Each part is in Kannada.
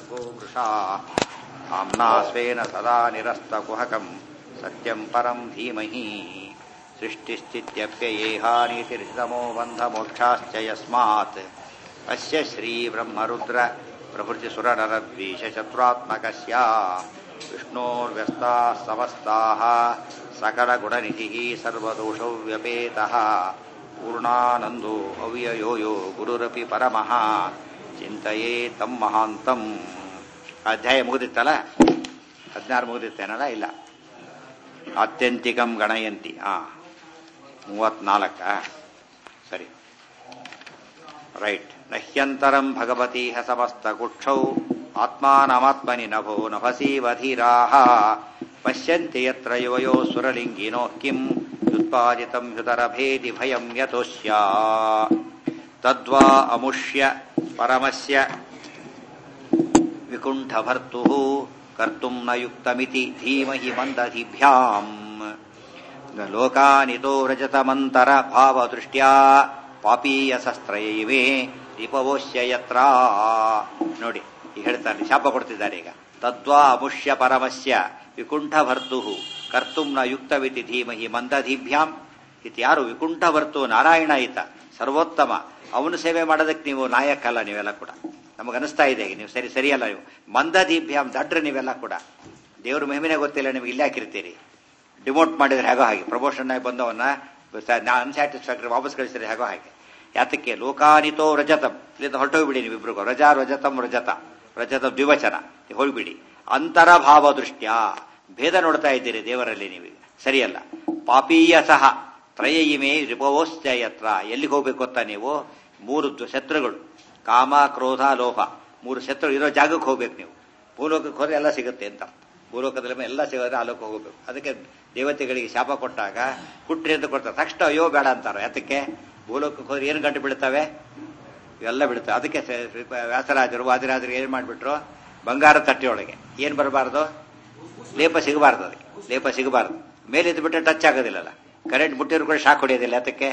सर्गो मृषा आम्ना स्वेन सदा निरस्तकुहकम् सत्यम् परम् धीमहि सृष्टिस्थित्यप्ययेहानीतिर्षितमो बन्धमोक्षाश्च यस्मात् अस्य श्रीब्रह्मरुद्र प्रभृतिसुरनरद्वीषचतुरात्मकस्य विष्णोर्व्यस्ताः समस्ताः सकलगुणनिधिः सर्वदोषौ व्यपेतः पूर्णानन्दो अव्ययो यो ಗುರುರಪಿ ಪರಮಃ ಚಿಂತೆಯೇ ತಮ್ಮ ಮಹಾಂತಂ ಅಧ್ಯಾಯ ಮುಗಿದಿತ್ತಲ್ಲ ಹದಿನಾರು ಮುಗಿದಿತ್ತೇನಲ್ಲ ಇಲ್ಲ ಆತ್ಯಂತಿಕಂ ಗಣಯಂತಿ ಆ ಮೂವತ್ನಾಲ್ಕ ಸರಿ ರೈಟ್ ನಹ್ಯಂತರಂ ಭಗವತಿ ಸಮಸ್ತಗುಕ್ಷೌ ಆತ್ಮಾನಮಾತ್ಮನಿ ನಭೋ ನಭಸೀವಧೀರಾः ಪಶ್ಯಂತಿ ಯತ್ರ ಯುವಯೋ ಸುರಲಿಂಗಿನೋ ಕಿಂ ಯುತ್ಪಾದಿತಂ ಹೃದರಭೇದಿ ಭಯಂ ಯತೋಸ್ಯ ತದ್ವಾ ಅಮುಷ್ಯ ಪರಮಸ್ಯ ವಿಕುಂಠಭರ್ತುಃ ಕರ್ತುಂ ನ ಯುಕ್ತಮಿತಿ ಧೀಮಹಿ ಮಂದಧಿಭ್ಯಾಂ ಲೋಕಾನಿತೋ ರಜತಮಂತರ ಭಾವದೃಷ್ಟ್ಯಾ ಪಾಪೀಯಸಸ್ತ್ರಯೈವೇ ದೀಪವೋಶ್ಯ ಯತ್ರ ನೋಡಿ ಈಗ ಹೇಳ್ತಾರೆ ಶಾಪ ಕೊಡ್ತಿದ್ದಾರೆ ಈಗ ತದ್ವಾ ಅಮುಷ್ಯ ಪರಮಸ್ಯ ವಿಕುಂಠಭರ್ತು ಕರ್ತುಂ ನ ಯುಕ್ತವಿತಿ ಧೀಮಹಿ ಮಂದಧಿಭ್ಯಾಂ ಇದು ಯಾರು ವಿಕುಂಠಭರ್ತು ನಾರಾಯಣ ಈತ ಸರ್ವೋತ್ತಮ ಅವನು ಸೇವೆ ಮಾಡೋದಕ್ಕೆ ನೀವು ನಾಯಕಲ್ಲ ನೀವೆಲ್ಲ ಕೂಡ ನಮಗನಿಸ್ತಾ ಇದೆ ನೀವು ಸರಿ ಸರಿಯಲ್ಲ ನೀವು ಮಂದದೀಭ್ಯಾಂ ದಡ್ರೆ ನೀವೆಲ್ಲ ಕೂಡ ದೇವ್ರ ಮಹಿಮೆನೇ ಗೊತ್ತಿಲ್ಲ ನಿಮ್ಗೆ ಇಲ್ಲಿ ಹಾಕಿರ್ತೀರಿ ಡಿಮೋಟ್ ಮಾಡಿದ್ರೆ ಹೇಗೋ ಹಾಗೆ ಪ್ರಮೋಷನ್ ಆಗಿ ಬಂದವನ್ನ ಅನ್ಸ್ಯಾಟಿಸ್ಫ್ಯಾಕ್ಟರಿ ವಾಪಸ್ ಕಳಿಸಿದ್ರೆ ಹೇಗೋ ಹಾಗೆ ಯಾತಕ್ಕೆ ಲೋಕಾನಿತೋ ರಜತಂ ಇಲ್ಲಿಂದ ಹೊರಟೋಗ್ಬಿಡಿ ನೀವಿಬ್ರಿಗೂ ರಜಾ ರಜತಂ ರಜತ ರಜತ ದ್ವಿವಚನ ಹೋಗ್ಬಿಡಿ ಅಂತರಭಾವ ದೃಷ್ಟ್ಯ ಭೇದ ನೋಡ್ತಾ ಇದ್ದೀರಿ ದೇವರಲ್ಲಿ ನೀವು ಸರಿಯಲ್ಲ ಪಾಪೀಯ ಸಹ ತ್ರಯಯಿಮೇ ರಿಪವೋಶ್ಚ ಯತ್ರ ಎಲ್ಲಿಗೆ ಹೋಗ್ಬೇಕು ಅಂತ ನೀವು ಮೂರು ಶತ್ರುಗಳು ಕಾಮ ಕ್ರೋಧ ಲೋಹ ಮೂರು ಶತ್ರು ಇರೋ ಜಾಗಕ್ಕೆ ಹೋಗ್ಬೇಕು ನೀವು ಭೂಲೋಕಕ್ಕೆ ಹೋದ್ರೆ ಎಲ್ಲ ಸಿಗುತ್ತೆ ಅಂತ ಭೂಲೋಕದಲ್ಲಿ ಎಲ್ಲ ಸಿಗೋದ್ರೆ ಆಲೋಕ ಹೋಗಬೇಕು ಅದಕ್ಕೆ ದೇವತೆಗಳಿಗೆ ಶಾಪ ಕೊಟ್ಟಾಗ ಹುಟ್ರಿ ಅಂತ ಕೊಡ್ತಾರೆ ತಕ್ಷಣ ಅಯ್ಯೋ ಬೇಡ ಅಂತಾರೆ ಯಾತಕ್ಕೆ ಭೂಲೋಕಕ್ಕೆ ಹೋದ್ರೆ ಏನು ಗಂಟು ಬೀಳ್ತವೆ ಇವೆಲ್ಲ ಬೀಳ್ತವೆ ಅದಕ್ಕೆ ವ್ಯಾಸರಾಜರು ವಾದಿರಾಜರು ಏನು ಮಾಡಿಬಿಟ್ರು ಬಂಗಾರ ತಟ್ಟೆಯೊಳಗೆ ಏನು ಬರಬಾರ್ದು ಲೇಪ ಸಿಗಬಾರ್ದು ಅದಕ್ಕೆ ಲೇಪ ಸಿಗಬಾರ್ದು ಮೇಲಿದ್ದು ಬಿಟ್ಟರೆ ಟಚ್ ಆಗೋದಿಲ್ಲಲ್ಲ ಕರೆಂಟ್ ಮುಟ್ಟಿದ್ರು ಕೂಡ ಶಾಕ್ ಹೊಡೆಯೋದಿಲ್ಲ ಅದಕ್ಕೆ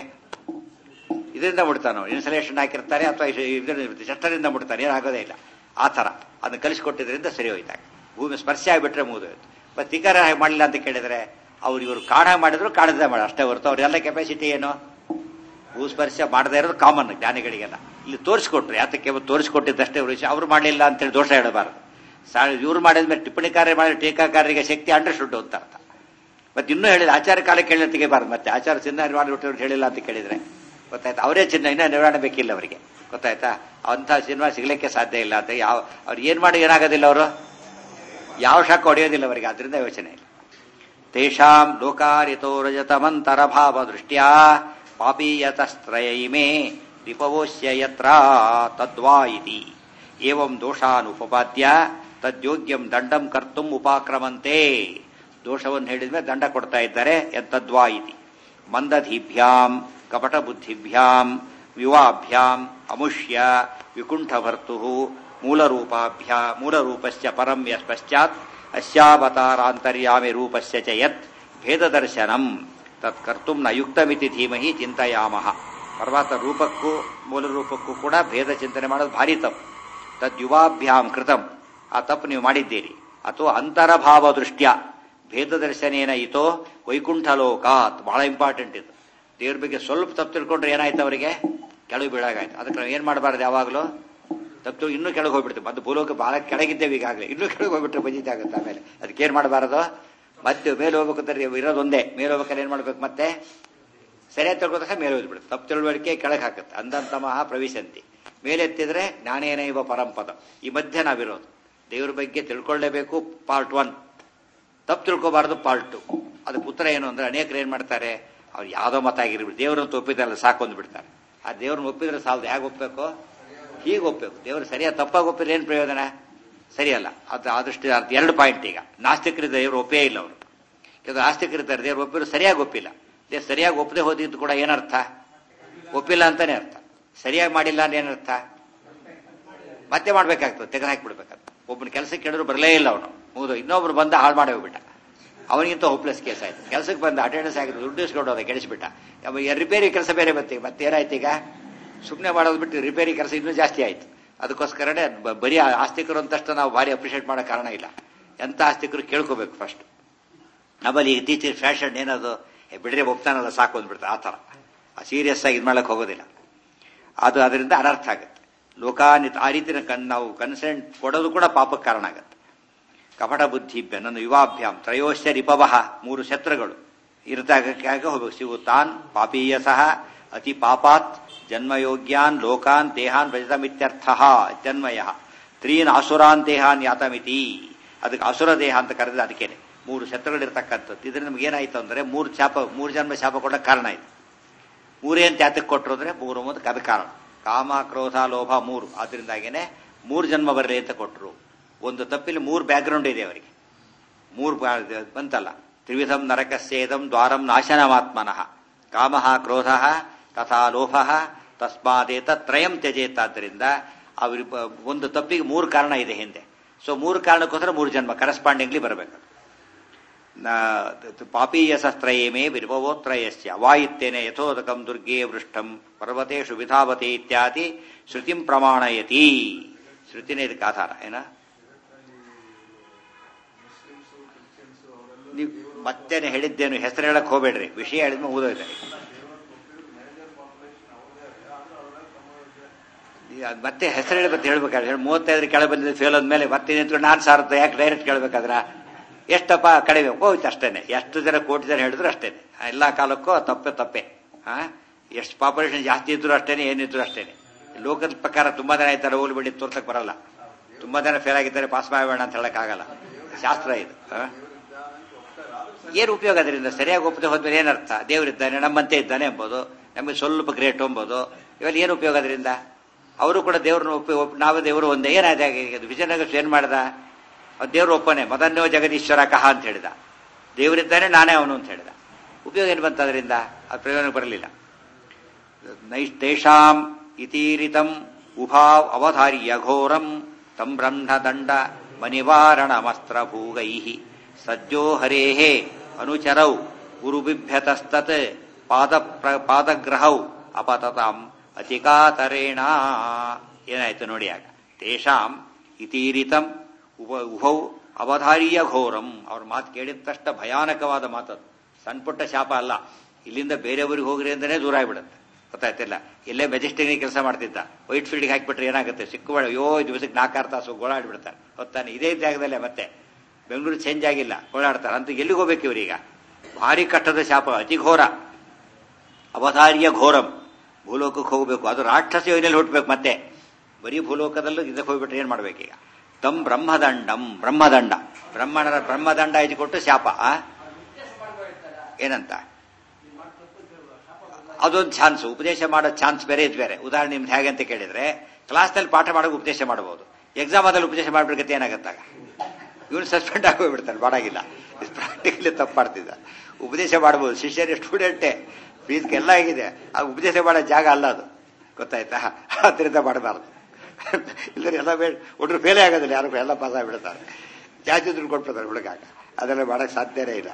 ಇದರಿಂದ ಮುಡ್ತಾನೋ ಇನ್ಸುಲೇಷನ್ ಹಾಕಿರ್ತಾರೆ ಅಥವಾ ಶಸ್ತ್ರದಿಂದ ಮುಡ್ತಾನೆ ಏನಾಗೋದೇ ಇಲ್ಲ ಆ ಥರ ಅದನ್ನ ಕಲಿಸ್ಕೊಟ್ಟಿದ್ರಿಂದ ಸರಿ ಹೋಯ್ತಾಗ ಭೂಮಿ ಸ್ಪರ್ಶ ಆಗಿಬಿಟ್ರೆ ಮುಗಿದೋಯ್ತು ಮತ್ತೆ ತಿಕಾರ ಮಾಡಲಿಲ್ಲ ಅಂತ ಕೇಳಿದ್ರೆ ಅವ್ರು ಇವರು ಕಾಣ ಮಾಡಿದ್ರು ಕಾಣದೇ ಮಾಡ ಅಷ್ಟೇ ಹೊರತು ಅವ್ರೆಲ್ಲ ಕೆಪಾಸಿಟಿ ಏನು ಭೂಸ್ಪರ್ಶ ಮಾಡದೇ ಇರೋದು ಕಾಮನ್ ಜ್ಞಾನಿಗಳಿಗೆಲ್ಲ ಇಲ್ಲಿ ತೋರಿಸ್ಕೊಟ್ರು ಯಾತಕ್ಕೆ ತೋರಿಸ್ಕೊಟ್ಟಿದ್ದಷ್ಟೇ ವಿಷಯ ಅವ್ರು ಮಾಡಲಿಲ್ಲ ಅಂತೇಳಿ ದೋಷ ಹೇಳಬಾರದು ಇವ್ರು ಮಾಡಿದ್ಮೇಲೆ ಟಿಪ್ಪಣಿಕಾರ್ಯ ಮಾಡಿದ ಟೀಕಾಕಾರರಿಗೆ ಶಕ್ತಿ ಅಂಡರ್ಸ್ಟುಡ್ ಅಂತ ಅರ್ಥ ಮತ್ತೆ ಇನ್ನೂ ಹೇಳಿಲ್ಲ ಆಚಾರ ಕಾಲಕ್ಕೆ ಹೇಳಿದ ತೆಗಿಬಾರ್ದು ಮತ್ತೆ ಆಚಾರ ಚಿನ್ನ ಮಾಡಿಬಿಟ್ಟು ಹೇಳಿಲ್ಲ ಅಂತ ಕೇಳಿದ್ರೆ ಗೊತ್ತಾಯ್ತಾ ಅವರೇ ಚಿನ್ನ ಇನ್ನೂ ನಿರ್ವಹಣೆ ಬೇಕಿಲ್ಲ ಅವರಿಗೆ ಗೊತ್ತಾಯ್ತಾ ಅಂಥ ಸಿನಿಮಾ ಸಿಗ್ಲಿಕ್ಕೆ ಸಾಧ್ಯ ಇಲ್ಲ ಅಂತ ಯಾವ ಅವ್ರು ಏನ್ ಮಾಡಿ ಏನಾಗೋದಿಲ್ಲ ಅವರು ಯಾವ ಶಾಖ ಹೊಡೆಯೋದಿಲ್ಲ ಅವರಿಗೆ ಅದರಿಂದ ಯೋಚನೆ ಇಲ್ಲ ತೇಷಾಂ ಲೋಕಾರಿತೋ ರಜತಮಂತರ ಭಾವ ದೃಷ್ಟ್ಯಾ ಪಾಪೀಯತಸ್ತ್ರಯೈಮೇ ರಿಪವೋಶ್ಯ ಯತ್ರ ತದ್ವಾ ಇತಿ ಏವಂ ದೋಷಾನುಪಪಾದ್ಯ ತದ್ಯೋಗ್ಯಂ ದಂಡಂ ಕರ್ತುಂ ಉಪಾಕ್ರಮಂತೆ ದೋಷವನ್ನು ಹೇಳಿದ್ಮೇಲೆ ದಂಡ ಕೊಡ್ತಾ ಇದ್ದಾರೆ ತದ್ವಾ ಇತಿ ಮಂದಧಿಭ್ಯಾಂ ಕಪಟ ಬುದ್ಧಿಭ್ಯಾಂ ಯುವಾಭ್ಯಾಂ ಅಮುಷ್ಯ ವಿಕುಂಠಭರ್ತು ಮೂಲರೂಪಾಭ್ಯಾ ಮೂಲರೂಪಶ್ಚ ಪರಂ ಪಶ್ಚಾತ್ ಅಸ್ಯಾವತಾರಾಂತರ್ಯಾಮಿ ರೂಪಸ್ಯ ಚ ಯತ್ ಭೇದದರ್ಶನಂ ತತ್ ಕರ್ತುಂ ನ ಯುಕ್ತಮಿತಿ ಧೀಮಹಿ ಚಿಂತೆಯಾಮಹ ಪರಮಾತ್ಮ ರೂಪಕ್ಕೂ ಮೂಲ ರೂಪಕ್ಕೂ ಕೂಡ ಭೇದ ಚಿಂತನೆ ಮಾಡೋದು ಭಾರಿ ತಪ್ಪು ತದ್ ಯುವಾಭ್ಯಾಂ ಕೃತಂ ಆ ತಪ್ಪು ನೀವು ಮಾಡಿದ್ದೀರಿ ಅಥವಾ ಅಂತರಭಾವ ದೃಷ್ಟ್ಯ ಭೇದ ದರ್ಶನೇನ ಇತೋ ವೈಕುಂಠ ಲೋಕಾತ್ ಬಹಳ ಇಂಪಾರ್ಟೆಂಟ್ ಇದು ದೇವ್ರ ಬಗ್ಗೆ ಸ್ವಲ್ಪ ತಪ್ಪು ತಿಳ್ಕೊಂಡ್ರೆ ಏನಾಯ್ತು ಅವರಿಗೆ ಕೆಳಗೆ ಬೀಳಾಗಾಯ್ತು ಅದಕ್ಕೆ ನಾವು ಏನ್ ಮಾಡಬಾರ್ದು ಯಾವಾಗಲೂ ತಪ್ಪು ಇನ್ನೂ ಕೆಳಗೆ ಹೋಗ್ಬಿಡ್ತೀವಿ ಮತ್ತೆ ಭೂಲೋಕ ಬಹಳ ಕೆಳಗಿದ್ದೇವೆ ಈಗಾಗಲೇ ಇನ್ನೂ ಕೆಳಗೆ ಹೋಗ್ಬಿಟ್ರೆ ಬಜಿತೆ ಆಗುತ್ತೆ ಆಮೇಲೆ ಅದಕ್ಕೆ ಏನ್ ಮಾಡಬಾರದು ಮತ್ತೆ ಮೇಲೆ ಹೋಗ್ಬೇಕಂದ್ರೆ ಇರೋದೊಂದೇ ಮೇಲೆ ಹೋಗ್ಬೇಕಾದ್ರೆ ಏನ್ ಮಾಡ್ಬೇಕು ಮತ್ತೆ ಸರಿಯಾಗಿ ತಿಳ್ಕೊತಕ್ಕ ಮೇಲೆ ಹೋಗ್ಬಿಡುತ್ತೆ ತಪ್ಪು ತಿಳುವಳಿಕೆ ಕೆಳಗೆ ಹಾಕುತ್ತೆ ಅಂದಂತಮಃ ಪ್ರವೇಶಂತಿ ಮೇಲೆತ್ತಿದ್ರೆ ಜ್ಞಾನೇನೈವ ಪರಂಪದ ಈ ಮಧ್ಯೆ ನಾವಿರೋದು ದೇವ್ರ ಬಗ್ಗೆ ತಿಳ್ಕೊಳ್ಳೇಬೇಕು ಪಾರ್ಟ್ ಒನ್ ತಪ್ಪು ತಿಳ್ಕೋಬಾರ್ದು ಪಾರ್ಟ್ ಟು ಅದಕ್ಕೆ ಉತ್ತರ ಏನು ಅಂದ್ರೆ ಅನೇಕರು ಏನ್ ಮಾಡ್ತಾರೆ ಅವ್ರು ಯಾವ್ದೋ ಮತ ಆಗಿರ್ಬಿಟ್ಟು ದೇವ್ರನ್ನ ಒಪ್ಪಿದ್ರಲ್ಲ ಸಾಕೊಂದು ಬಿಡ್ತಾರೆ ಆ ದೇವ್ರನ್ನ ಒಪ್ಪಿದ್ರೆ ಸಾಲದು ಹೇಗೆ ಒಪ್ಪಬೇಕು ಹೀಗೆ ಒಪ್ಪಬೇಕು ದೇವ್ರು ಸರಿಯಾಗಿ ತಪ್ಪಾಗಿ ಒಪ್ಪಿದ್ರೆ ಏನು ಪ್ರಯೋಜನ ಸರಿಯಲ್ಲ ಅದು ಆದಷ್ಟು ಎರಡು ಪಾಯಿಂಟ್ ಈಗ ನಾಸ್ತಿಕರಿದ್ದ ದೇವರು ಒಪ್ಪೇ ಇಲ್ಲ ಅವರು ಕೆಲವು ಆಸ್ತಿಕರಿದ್ದಾರೆ ದೇವ್ರು ಒಪ್ಪಿದ್ರು ಸರಿಯಾಗಿ ಒಪ್ಪಿಲ್ಲ ದೇವ್ರು ಸರಿಯಾಗಿ ಒಪ್ಪದೆ ಹೋದಿದ್ದು ಕೂಡ ಏನರ್ಥ ಒಪ್ಪಿಲ್ಲ ಅಂತಾನೆ ಅರ್ಥ ಸರಿಯಾಗಿ ಮಾಡಿಲ್ಲ ಅಂದ್ರೆ ಏನರ್ಥ ಮತ್ತೆ ಮಾಡ್ಬೇಕಾಗ್ತದೆ ತೆಗೆದು ಹಾಕಿಬಿಡ್ಬೇಕಾಗ್ತದೆ ಒಬ್ಬನ ಕೆಲಸಕ್ಕೆ ಕೇಳಿದ್ರು ಬರಲೇ ಇಲ್ಲ ಅವನು ಮುಗಿದು ಇನ್ನೊಬ್ರು ಬಂದ ಹಾಳು ಮಾಡಿ ಹೋಗ್ಬಿಟ್ಟ ಅವನಿಗಿಂತ ಹೋಪ್ಲೆಸ್ ಕೇಸ್ ಆಯ್ತು ಕೆಲಸಕ್ಕೆ ಬಂದ ಅಟೆಂಡೆನ್ಸ್ ಆಗಿದ್ದು ದುಡ್ಡು ಇಸ್ಕೊಂಡು ಹೋದ ಕೆಡಿಸ್ಬಿಟ್ಟ ರಿಪೇರಿ ಕೆಲಸ ಬೇರೆ ಬತ್ತಿ ಮತ್ತೆ ಏನಾಯ್ತು ಈಗ ಸುಮ್ಮನೆ ಮಾಡೋದು ಬಿಟ್ಟು ರಿಪೇರಿ ಕೆಲಸ ಇನ್ನೂ ಜಾಸ್ತಿ ಆಯ್ತು ಅದಕ್ಕೋಸ್ಕರನೇ ಬ- ಬರೀ ಆ ಆಸ್ತಿಕರು ಅಂತಷ್ಟು ನಾವು ಭಾರಿ ಅಪ್ರಿಷಿಯೇಟ್ ಮಾಡೋ ಕಾರಣ ಇಲ್ಲ ಎಂತ ಆಸ್ತಿಕರು ಕೇಳ್ಕೋಬೇಕು ಫಸ್ಟ್ ನಮ್ಮಲ್ಲಿ ಇತ್ತೀಚಿನ ಫ್ಯಾಷನ್ ಏನದು ಏ, ಬಿಡ್ರೆ ಒಪ್ತಾನಲ್ಲ ಸಾಕು ಅಂದ್ಬಿಡ್ತಾರೆ ಆ ಥರ ಸೀರಿಯಸ್ ಆಗಿ ಇದು ಮಾಡಕ್ ಹೋಗೋದಿಲ್ಲ ಅದು ಅದರಿಂದ ಅನರ್ಥ ಆಗುತ್ತೆ ಲೋಕಾನಿತ ಆ ರೀತಿನ ಕನ್ ನಾವು ಕನ್ಸೆಂಟ್ ಕೊಡೋದು ಕೂಡ ಪಾಪಕ್ಕೆ ಕಾರಣ ಆಗುತ್ತೆ ಕಪಟ ಬುದ್ಧಿ ನನ್ನ ಯುವಾಭ್ಯಾಂ ತ್ರಯೋಶ್ಚ ರಿಪವಹ ಮೂರು ಶತ್ರುಗಳು ಇರದಾಗ ಹೋಗ್ಬೇಕು ಸಿಗುತ್ತಾನ್ ಪಾಪೀಯ ಸಹ ಅತಿ ಪಾಪಾತ್ ಜನ್ಮಯೋಗ್ಯಾನ್ ಲೋಕಾನ್ ದೇಹಾನ್ ಭಜತಮಿತ್ಯರ್ಥ ಜನ್ಮಯ ತ್ರೀನ್ ಅಸುರಾನ್ ದೇಹಾನ್ ಯಾತಮಿತಿ ಅದಕ್ಕೆ ಅಸುರ ದೇಹ ಅಂತ ಕರೆದ್ರೆ ಅದಕ್ಕೇನೆ ಮೂರು ಶತ್ರುಗಳಿರ್ತಕ್ಕಂಥದ್ದು ಇದರಿಂದ ನಮ್ಗೆ ಏನಾಯ್ತು ಅಂದ್ರೆ ಮೂರು ಶಾಪ ಮೂರು ಜನ್ಮ ಶಾಪ ಕೊಡಕ್ಕೆ ಕಾರಣ ಆಯ್ತು ಮೂರೇ ಅಂತ ಯಾತಕ್ಕೆ ಕೊಟ್ಟರು ಅಂದ್ರೆ ಮೂರು ಮೊದಲು ಅದು ಕಾರಣ ಕಾಮ ಕ್ರೋಧ ಲೋಭ ಮೂರು ಆದ್ರಿಂದಾಗೇನೆ ಮೂರು ಜನ್ಮ ಬರಲಿ ಅಂತ ಕೊಟ್ಟರು ಒಂದು ತಪ್ಪಿಲಿ ಮೂರು ಬ್ಯಾಕ್ಗ್ರೌಂಡ್ ಇದೆ ಅವರಿಗೆ ಮೂರು ಬಾ- ಬಂತಲ್ಲ ತ್ರಿವಿಧಂ ನರಕಸ್ಯೇದಂ ದ್ವಾರಂ ನಾಶನಮಾತ್ಮನಃ ಕಾಮ ಕ್ರೋಧ ತಥಾ ಲೋಭ ತಸ್ಮಾದೇತ ತ್ರಯಂ ತ್ಯಜೇತಾದ್ರಿಂದ ಅವ್ರ ಒಂದು ತಪ್ಪಿಗೆ ಮೂರು ಕಾರಣ ಇದೆ ಹಿಂದೆ ಸೊ ಮೂರು ಕಾರಣಕ್ಕೋಸ್ಕರ ಮೂರು ಜನ್ಮ ಕರೆಸ್ಪಾಂಡಿಂಗ್ಲಿ ಬರಬೇಕು ಪಾಪೀಯಸಸ್ತ್ರಯೇಮೇ ವಿರ್ಭವೋತ್ರಯಸ್ಯ ವಾಯಿತ್ತೇನೆ ಯಥೋದಕಂ ದುರ್ಗೆ ವೃಷ್ಟಂ ಪರ್ವತೇಶು ವಿಧಾವತೆ ಇತ್ಯಾದಿ ಶ್ರುತಿಂ ಪ್ರಮಾಣಯತಿ ಶ್ರುತಿನೇ ಇದಕ್ಕೆ ಆಧಾರ ಏನ ನೀವು ಮತ್ತೇನೆ ಹೇಳಿದ್ದೇನು ಹೆಸರು ಹೇಳಕ್ ಹೋಗ್ಬೇಡ್ರಿ ವಿಷಯ ಹೇಳಿದ್ಮೇಲೆ ಓದೋಯ್ತಾರೆ ಈಗ ಅದ್ ಮತ್ತೆ ಹೆಸರು ಹೇಳಿ ಮತ್ತೆ ಹೇಳ್ಬೇಕಾದ್ರೆ ಹೇಳಿ ಮೂವತ್ತೈದರ ಕೆಳಗೆ ಬಂದಿದೆ ಫೇಲ್ ಆದ್ಮೇಲೆ ಮತ್ತೆ ನಿಂತ್ಕೊಂಡು ನಾನು ಸಾರ್ಥ ಯಾಕೆ ಡೈರೆಕ್ಟ್ ಕೇಳ್ಬೇಕಾದ್ರ ಎಷ್ಟಪ್ಪ ಕಡಿಮೆ ಹೋಯ್ತು ಅಷ್ಟೇನೆ ಎಷ್ಟು ಜನ ಕೋಟಿ ಜನ ಹೇಳಿದ್ರು ಅಷ್ಟೇನೆ ಎಲ್ಲಾ ಕಾಲಕ್ಕೂ ತಪ್ಪೆ ತಪ್ಪೆ ಹಾ ಎಷ್ಟು ಪಾಪ್ಯುಲೇಷನ್ ಜಾಸ್ತಿ ಇದ್ರು ಅಷ್ಟೇನೆ ಏನಿದ್ರು ಅಷ್ಟೇನೆ ಲೋಕದ ಪ್ರಕಾರ ತುಂಬಾ ಜನ ಇದ್ದಾರೆ ಹೋಗ್ಲಿ ಬಿಡಿ ತೋರ್ಸಕ್ ಬರಲ್ಲ ತುಂಬಾ ಜನ ಫೇಲ್ ಆಗಿದ್ದಾರೆ ಪಾಸ್ ಮಾಡಬೇಡ ಅಂತ ಹೇಳಕ್ ಆಗಲ್ಲ ಶಾಸ್ತ್ರ ಇದು ಹಾ? ಏನು ಉಪಯೋಗ ಅದರಿಂದ ಸರಿಯಾಗಿ ಒಪ್ಪದೆ ಹೋದ್ಮೇಲೆ ಏನರ್ಥ ದೇವರಿದ್ದಾನೆ ನಮ್ಮಂತೆ ಇದ್ದಾನೆ ಎಂಬುದು ನಮಗೆ ಸ್ವಲ್ಪ ಗ್ರೇಟ್ ಎಂಬುದು ಇವೆಲ್ಲ ಏನು ಉಪಯೋಗ ಅದರಿಂದ ಅವರು ಕೂಡ ದೇವ್ರನ್ನ ಒಪ್ಪಿ ಒಪ್ಪಿ ನಾವು ದೇವರು ಒಂದೇ ಏನಾದ ವಿಜಯನಗರ ಏನ್ ಮಾಡ್ದ ಅವ್ನು ದೇವ್ರು ಒಪ್ಪನೆ ಮದನ್ಯೋ ಜಗದೀಶ್ವರ ಕಹ ಅಂತ ಹೇಳಿದ ದೇವರಿದ್ದಾನೆ ನಾನೇ ಅವನು ಅಂತ ಹೇಳಿದ ಉಪಯೋಗ ಏನು ಬಂತ ಅದರಿಂದ ಅದು ಪ್ರಯೋಜನ ಬರಲಿಲ್ಲ ನೈಸ್ತೇಷಾಂ ಇತೀರಿತಂ ಉಭಾವ್ ಅವಧಾರ್ಯ ಘೋರಂ ತಂ ಬ್ರಹ್ಮದಂಡ ಮನಿವಾರಣಮಸ್ತ್ರ ಭೂಗೈ ಸಜ್ಜೋ ಹರೇಃ ಅನುಚರೌ ಗುರುಬಿಭ್ಯತಸ್ತತ್ ಪಾದ ಪಾದಗ್ರಹೌ ಅಪತತಾಂ ಅತಿಕಾತರೇಣ ಏನಾಯ್ತು ನೋಡಿ ಆಗ ತೇಷಾಂ ಇತೀರಿತಂ ಉಪ ಉಭೌ ಅವಧಾರ್ಯ ಘೋರಂ ಅವ್ರ ಮಾತು ಕೇಳಿದ ತಕ್ಷಣ ಭಯಾನಕವಾದ ಮಾತದು ಸಣ್ಣ ಪುಟ್ಟ ಶಾಪ ಅಲ್ಲ ಇಲ್ಲಿಂದ ಬೇರೆಯವ್ರಿಗೆ ಹೋಗ್ರಿ ಅಂತಾನೆ ದೂರ ಆಗ್ಬಿಡುತ್ತೆ ಗೊತ್ತಾಯ್ತಿಲ್ಲ ಇಲ್ಲೇ ಮೆಜೆಸ್ಟಿಕ್ ಕೆಲಸ ಮಾಡ್ತಿದ್ದ ವೈಟ್ ಫೀಲ್ಡ್ಗೆ ಹಾಕ್ಬಿಟ್ರೆ ಏನಾಗುತ್ತೆ ಸಿಕ್ಕುಬೇಡ ಅಯ್ಯೋ ದಿವಸಕ್ಕೆ ನಾಲ್ಕಾರು ತಾಸು ಗೋಳಾಡ್ಬಿಡ್ತಾರೆ ಗೊತ್ತಾನೆ ಇದೇ ಜಾಗದಲ್ಲೇ ಮತ್ತೆ ಬೆಂಗಳೂರು ಚೇಂಜ್ ಆಗಿಲ್ಲ ಓಡಾಡ್ತಾರೆ ಅಂತ ಎಲ್ಲಿಗೆ ಹೋಗ್ಬೇಕು ಇವ್ರೀಗ ಭಾರಿ ಕಟ್ಟದ ಶಾಪ ಅತಿ ಘೋರ ಅವಧಾರ್ಯ ಘೋರಂ ಭೂಲೋಕಕ್ಕೆ ಹೋಗಬೇಕು ಅದು ರಾಕ್ಷಸ ಯೋಜನೆಯಲ್ಲಿ ಹುಟ್ಟಬೇಕು ಮತ್ತೆ ಬರೀ ಭೂಲೋಕದಲ್ಲೂ ಇದಕ್ಕೆ ಹೋಗ್ಬಿಟ್ರೆ ಏನ್ ಮಾಡ್ಬೇಕೀಗ ತಂ ಬ್ರಹ್ಮದಂಡಂ ಬ್ರಹ್ಮದಂಡ ಬ್ರಹ್ಮಣರ ಬ್ರಹ್ಮದಂಡ ಇದು ಕೊಟ್ಟು ಶಾಪ ಆ? ಏನಂತ ಅದೊಂದು ಚಾನ್ಸ್ ಉಪದೇಶ ಮಾಡೋ ಚಾನ್ಸ್ ಬೇರೆ ಇದು ಬೇರೆ ಉದಾಹರಣೆ ನಿಮ್ದು ಹೇಗೆ ಅಂತ ಕೇಳಿದ್ರೆ ಕ್ಲಾಸ್ನಲ್ಲಿ ಪಾಠ ಮಾಡೋಕೆ ಉಪದೇಶ ಮಾಡಬಹುದು ಎಕ್ಸಾಮ್ ಆದಲ್ಲಿ ಉಪದೇಶ ಮಾಡ್ಬಿಡ್ಕತ್ತೆ ಏನಾಗತ್ತಾಗ ಇವನು ಸಸ್ಪೆಂಡ್ ಆಗೋಗ್ಬಿಡ್ತಾನೆ ಮಾಡಾಗಿಲ್ಲ ಪ್ರಾಕ್ಟಿಕಲಿ ತಪ್ಪು ಮಾಡ್ತಿದ್ದ ಉಪದೇಶ ಮಾಡಬಹುದು ಶಿಷ್ಯರ ಸ್ಟೂಡೆಂಟೇ ಫೀಸ್ ಎಲ್ಲ ಆಗಿದೆ ಆ ಉಪದೇಶ ಮಾಡೋ ಜಾಗ ಅಲ್ಲ ಅದು ಗೊತ್ತಾಯ್ತಾ ಆದ್ರಿಂದ ಮಾಡಬಾರ್ದು ಇಲ್ಲದ್ರೆ ಎಲ್ಲ ಬೇಡ ಒಟ್ರು ಫೇಲೇ ಆಗೋದಿಲ್ಲ ಯಾರು ಎಲ್ಲ ಪಾಸ್ ಆಗಿಬಿಡ್ತಾರೆ ಜಾಸ್ತಿ ದುಡ್ಡು ಕೊಟ್ಬಿಡ್ತಾರೆ ಹುಡುಗಾಗ ಅದೆಲ್ಲ ಮಾಡಕ್ ಸಾಧ್ಯನೇ ಇಲ್ಲ